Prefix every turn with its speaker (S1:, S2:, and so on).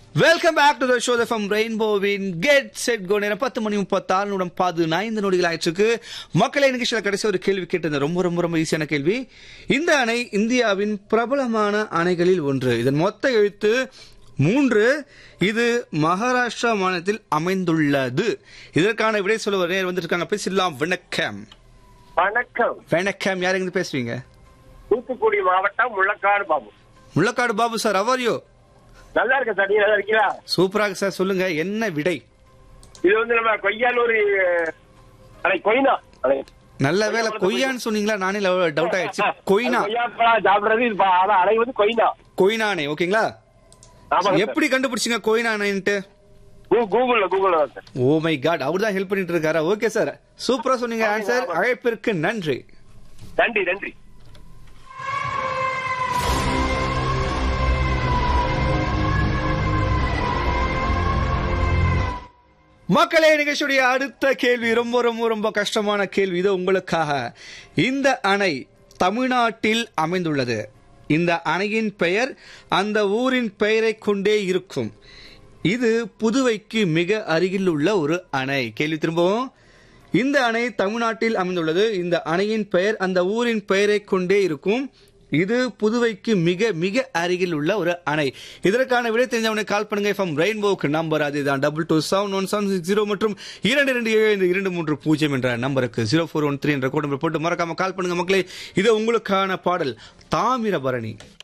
S1: Welcome back to the show from ரெயின்போவின் get set go நேரம் பத்து மணி முப்பத்தாறு நிமிடம் பதினைந்து நொடிகள் ஆயிடுச்சு மக்களை நிகழ்ச்சியில் கடைசி ஒரு கேள்வி கேட்டிருந்தேன் ரொம்ப ரொம்ப ரொம்ப ஈஸியான கேள்வி இந்த அணை இந்தியாவின் பிரபலமான அணைகளில் ஒன்று இதன் மொத்த எழுத்து மூன்று இது மகாராஷ்டிரா மாநிலத்தில் அமைந்துள்ளது இதற்கான விடை சொல்ல ஒரு நேர் வந்திருக்காங்க பேசிடலாம் வணக்கம்
S2: வணக்கம்
S1: வணக்கம் யார் எங்க பேசுறீங்க
S2: தூத்துக்குடி மாவட்டம் முள்ளக்காடு பாபு
S1: முள்ளக்காடு பாபு சார் அவரியோ
S2: நல்லா இருக்க சார் நீங்க நல்லா இருக்கீங்களா
S1: சூப்பராக சார் சொல்லுங்க என்ன விடை
S2: இது வந்து நம்ம கொய்யாலூர் அலை கொய்னா அலை.
S1: நல்ல வேலை கொய்யான்னு சொன்னீங்களா நானே டவுட் ஆயிடுச்சு கொய்னா
S2: கொய்யாப்பழம் சாப்பிடுறது இது பா- அதான் அலை வந்து கொய்னா
S1: கொய்னானே ஓகேங்களா
S2: ஆமாங்க சார்.
S1: எப்படி கண்டுபிடிச்சீங்க கொய்னானேன்ட்டு
S2: கூ- கூகுள்ல கூகுள்ல தான் சார்
S1: ஓ மை காட் அவர் தான் ஹெல்ப் பண்ணிட்டு இருக்காரா ஓகே சார் சூப்பரா சொன்னீங்க ஆன்சர் அழைப்பிற்கு நன்றி
S2: நன்றி நன்றி
S1: மக்களே நிகழ்ச்சியுடைய அடுத்த கேள்வி ரொம்ப ரொம்ப ரொம்ப கஷ்டமான கேள்வி இது உங்களுக்காக இந்த அணை தமிழ்நாட்டில் அமைந்துள்ளது இந்த அணையின் பெயர் அந்த ஊரின் பெயரை கொண்டே இருக்கும் இது புதுவைக்கு மிக அருகில் உள்ள ஒரு அணை கேள்வி திரும்பவும் இந்த அணை தமிழ்நாட்டில் அமைந்துள்ளது இந்த அணையின் பெயர் அந்த ஊரின் பெயரை கொண்டே இருக்கும் இது புதுவைக்கு மிக மிக அருகில் உள்ள ஒரு அணை இதற்கான விடை தெரிஞ்சவனை கால் பண்ணுங்க ஃப்ரம் ரெயின்போக்கு நம்பர் அதுதான் double two seven one seven six zero மற்றும் இரண்டு ரெண்டு ஏழு ஐந்து இரண்டு மூன்று பூஜ்ஜியம் என்ற நம்பருக்கு ஜீரோ ஃபோர் ஒன் த்ரீ என்ற கோடு போட்டு மறக்காம கால் பண்ணுங்க மக்களே இது உங்களுக்கான பாடல் தாமிரபரணி